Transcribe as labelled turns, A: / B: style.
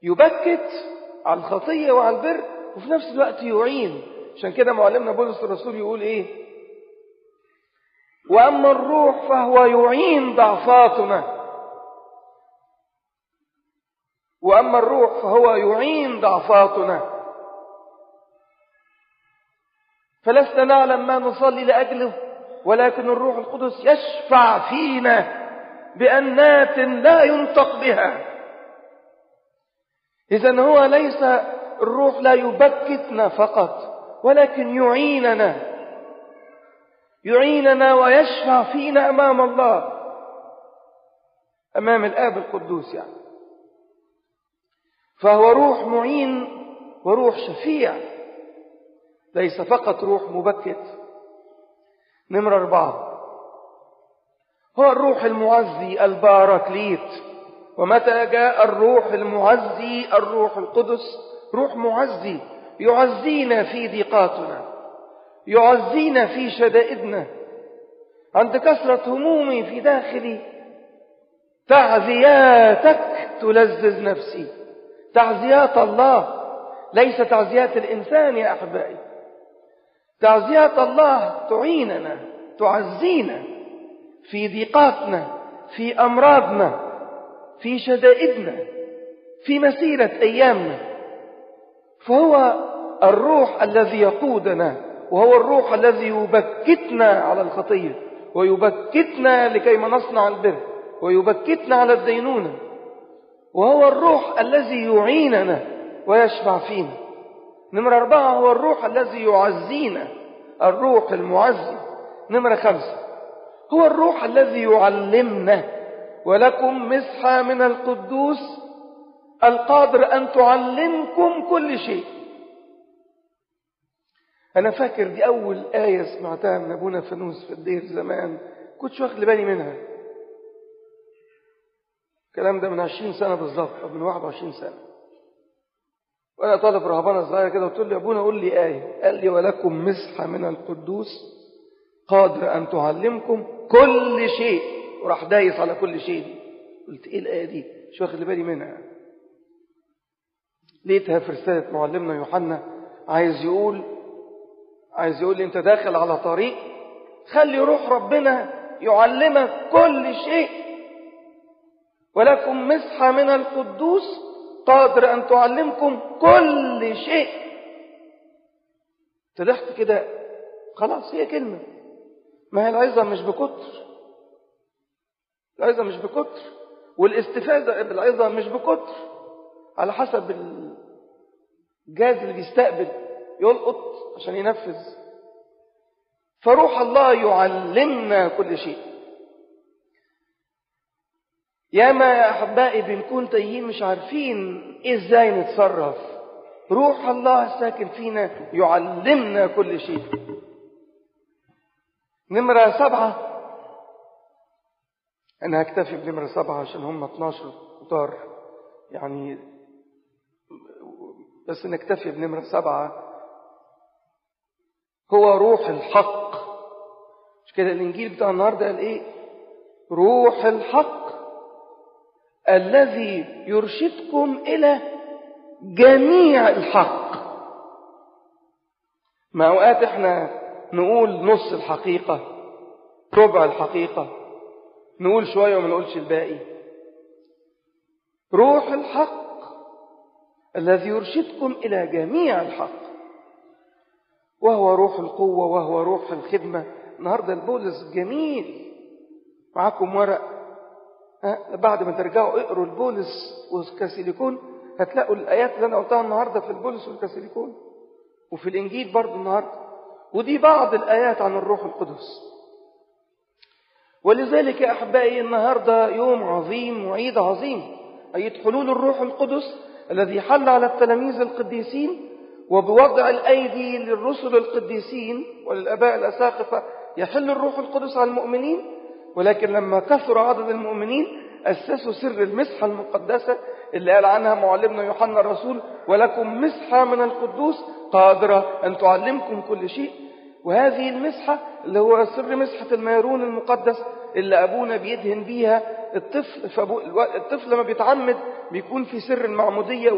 A: يبكت على الخطية وعلى البر وفي نفس الوقت يعين عشان كده معلمنا بولس الرسول يقول ايه وأما الروح فهو يعين ضعفاتنا وأما الروح فهو يعين ضعفاتنا فلسنا نعلم ما نصلي لأجله ولكن الروح القدس يشفع فينا بأنات لا ينطق بها إذا هو ليس الروح لا يبكتنا فقط ولكن يعيننا يعيننا ويشفع فينا أمام الله أمام الآب القدوس يعني فهو روح معين وروح شفيع ليس فقط روح مبكت نمرة أربعة هو الروح المعزي الباراكليت ومتى جاء الروح المعزي الروح القدس روح معزي يعزينا في ضيقاتنا يعزينا في شدائدنا عند كثرة همومي في داخلي تعزياتك تلذذ نفسي تعزيات الله ليس تعزيات الإنسان يا أحبائي تعزيات الله تعيننا تعزينا في ضيقاتنا في أمراضنا في شدائدنا في مسيرة أيامنا فهو الروح الذي يقودنا وهو الروح الذي يبكتنا على الخطية ويبكتنا لكي ما نصنع البر ويبكتنا على الدينونة وهو الروح الذي يعيننا ويشفع فينا نمرة أربعة هو الروح الذي يعزينا الروح المعزي نمرة خمسة هو الروح الذي يعلمنا ولكم مسحة من القدوس القادر أن تعلمكم كل شيء أنا فاكر دي أول آية سمعتها من أبونا فانوس في الدير زمان كنتش واخد بالي منها الكلام ده من عشرين سنة بالظبط أو من واحد وعشرين سنة وأنا طالب رهبانة صغيرة كده قلت له يا أبونا قول لي آية قال لي ولكم مسحة من القدوس قادر أن تعلمكم كل شيء وراح دايس على كل شيء دي قلت إيه الآية دي مش واخد بالي منها لقيتها في رسالة معلمنا يوحنا عايز يقول عايز يقول لي أنت داخل على طريق خلي روح ربنا يعلمك كل شيء ولكم مسحة من القدوس قادر أن تعلمكم كل شيء تضحت كده خلاص هي كلمة ما هي العظة مش بكتر العظة مش بكتر والاستفادة بالعظة مش بكتر على حسب الجهاز اللي بيستقبل يلقط عشان ينفذ فروح الله يعلمنا كل شيء ياما يا احبائي بنكون تايهين مش عارفين ازاي نتصرف روح الله الساكن فينا يعلمنا كل شيء نمرة سبعة أنا هكتفي بنمرة سبعة عشان هم 12 كتار يعني بس نكتفي بنمرة سبعة هو روح الحق مش كده الإنجيل بتاع النهاردة قال إيه روح الحق الذي يرشدكم إلى جميع الحق ما أوقات إحنا نقول نص الحقيقة ربع الحقيقة نقول شوية وما نقولش الباقي روح الحق الذي يرشدكم إلى جميع الحق وهو روح القوة وهو روح الخدمة النهاردة البولس جميل معاكم ورق ها بعد ما ترجعوا اقروا البولس والكاسيليكون هتلاقوا الآيات اللي أنا قلتها النهاردة في البولس والكاسيليكون وفي الإنجيل برضو النهاردة ودي بعض الآيات عن الروح القدس ولذلك يا أحبائي النهاردة يوم عظيم وعيد عظيم عيد حلول الروح القدس الذي حل على التلاميذ القديسين وبوضع الأيدي للرسل القديسين وللأباء الأساقفة يحل الروح القدس على المؤمنين ولكن لما كثر عدد المؤمنين أسسوا سر المسحة المقدسة اللي قال عنها معلمنا يوحنا الرسول ولكم مسحة من القدوس قادرة أن تعلمكم كل شيء وهذه المسحة اللي هو سر مسحة الميرون المقدس اللي أبونا بيدهن بيها الطفل فأبو الطفل لما بيتعمد بيكون في سر المعمودية